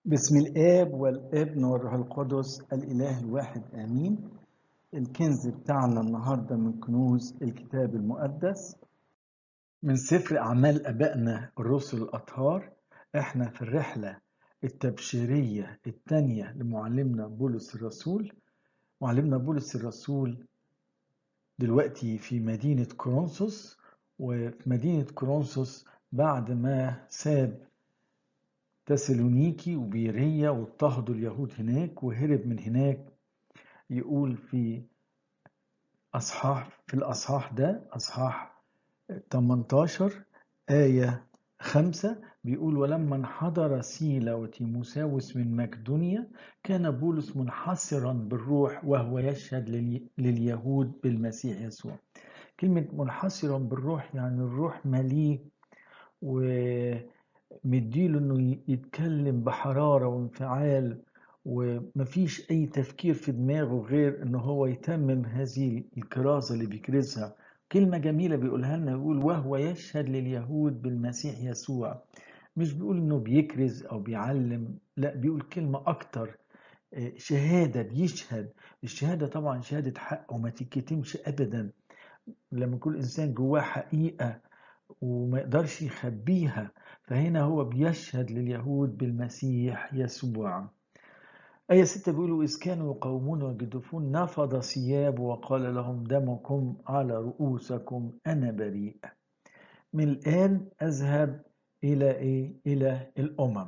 بسم الآب والابن والروح القدس الإله الواحد آمين الكنز بتاعنا النهاردة من كنوز الكتاب المقدس من سفر أعمال أبائنا الرسل الأطهار إحنا في الرحلة التبشيرية الثانية لمعلمنا بولس الرسول معلمنا بولس الرسول دلوقتي في مدينة كورنثوس وفي مدينة كورنثوس بعد ما ساب تسالونيكي وبيرية واضطهدوا اليهود هناك وهرب من هناك يقول في أصحاح في الأصحاح ده أصحاح 18 آية خمسة بيقول ولما انحدر سيلا وتيموساوس من مقدونيا كان بولس منحصرا بالروح وهو يشهد لليهود بالمسيح يسوع كلمة منحصرا بالروح يعني الروح مليء و مديله انه يتكلم بحرارة وانفعال ومفيش اي تفكير في دماغه غير انه هو يتمم هذه الكرازة اللي بيكرزها كلمة جميلة بيقولها لنا يقول وهو يشهد لليهود بالمسيح يسوع مش بيقول انه بيكرز او بيعلم لا بيقول كلمة اكتر شهادة بيشهد الشهادة طبعا شهادة حق وما تتكتمش ابدا لما يكون انسان جواه حقيقة وما يقدرش يخبيها فهنا هو بيشهد لليهود بالمسيح يسوع آية ستة بيقولوا إذ كانوا يقاومون ويجدفون نفض ثيابه وقال لهم دمكم على رؤوسكم أنا بريء من الآن أذهب إلى إيه؟ إلى الأمم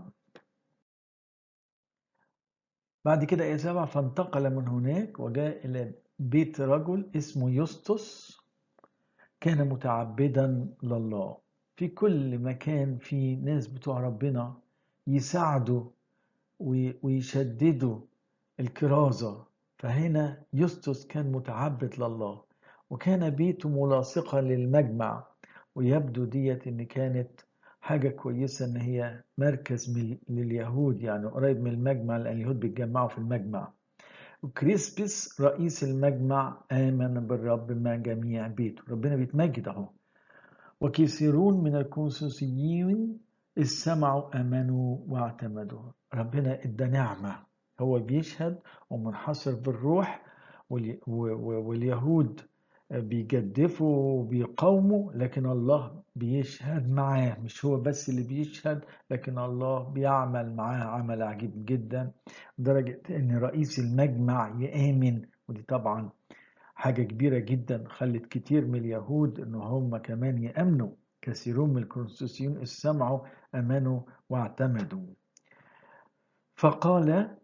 بعد كده آية سبعة فانتقل من هناك وجاء إلى بيت رجل اسمه يسطس كان متعبدا لله في كل مكان في ناس بتوع ربنا يساعدوا ويشددوا الكرازة فهنا يسطس كان متعبد لله وكان بيته ملاصقا للمجمع ويبدو ديت ان كانت حاجة كويسة ان هي مركز لليهود يعني قريب من المجمع لان اليهود بيتجمعوا في المجمع وكريسبس رئيس المجمع آمن بالرب مع جميع بيته ربنا بيتمجد اهو وكثيرون من الكونسوسيين إذ سمعوا آمنوا واعتمدوا ربنا ادى نعمة هو بيشهد ومنحصر بالروح واليهود بيجدفوا وبيقاوموا لكن الله بيشهد معاه مش هو بس اللي بيشهد لكن الله بيعمل معاه عمل عجيب جدا لدرجة ان رئيس المجمع يآمن ودي طبعا حاجة كبيرة جدا خلت كتير من اليهود ان هم كمان يأمنوا كثيرون من الكونستوسيون سمعوا امنوا واعتمدوا فقال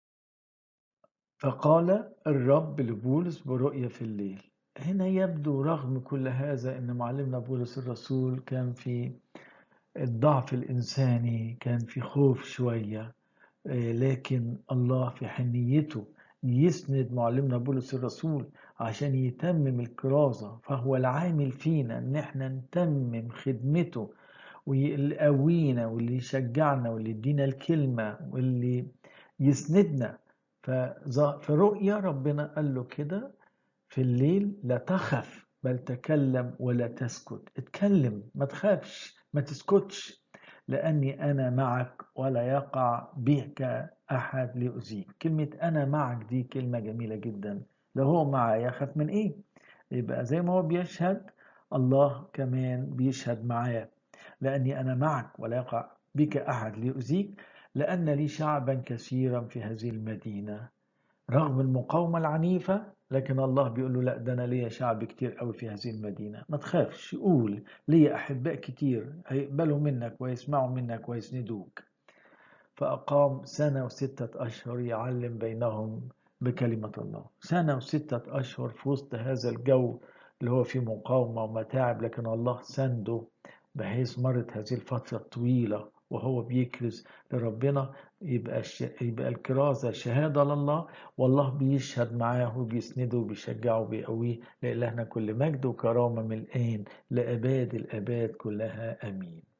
فقال الرب لبولس برؤية في الليل هنا يبدو رغم كل هذا ان معلمنا بولس الرسول كان في الضعف الانساني كان في خوف شويه لكن الله في حنيته يسند معلمنا بولس الرسول عشان يتمم الكرازة فهو العامل فينا ان احنا نتمم خدمته واللي قوينا واللي يشجعنا واللي يدينا الكلمة واللي يسندنا في رؤيا ربنا قال له كده في الليل لا تخف بل تكلم ولا تسكت اتكلم ما تخافش ما تسكتش لأني أنا معك ولا يقع بك أحد ليؤذيك كلمة أنا معك دي كلمة جميلة جدا لو هو معايا أخاف من إيه يبقى زي ما هو بيشهد الله كمان بيشهد معايا لأني أنا معك ولا يقع بك أحد ليؤذيك لأن لي شعبا كثيرا في هذه المدينة رغم المقاومة العنيفة لكن الله بيقول له لا ده أنا ليا شعب كتير قوي في هذه المدينة ما تخافش قول ليا أحباء كتير هيقبلوا منك ويسمعوا منك ويسندوك فأقام سنة وستة أشهر يعلم بينهم بكلمة الله سنة وستة أشهر في وسط هذا الجو اللي هو فيه مقاومة ومتاعب لكن الله سنده بحيث مرت هذه الفترة الطويلة وهو بيكرز لربنا يبقى يبقى الكرازة شهادة لله والله بيشهد معاه وبيسنده وبيشجعه وبيقويه لإلهنا كل مجد وكرامة من الآن لأباد الآباد كلها آمين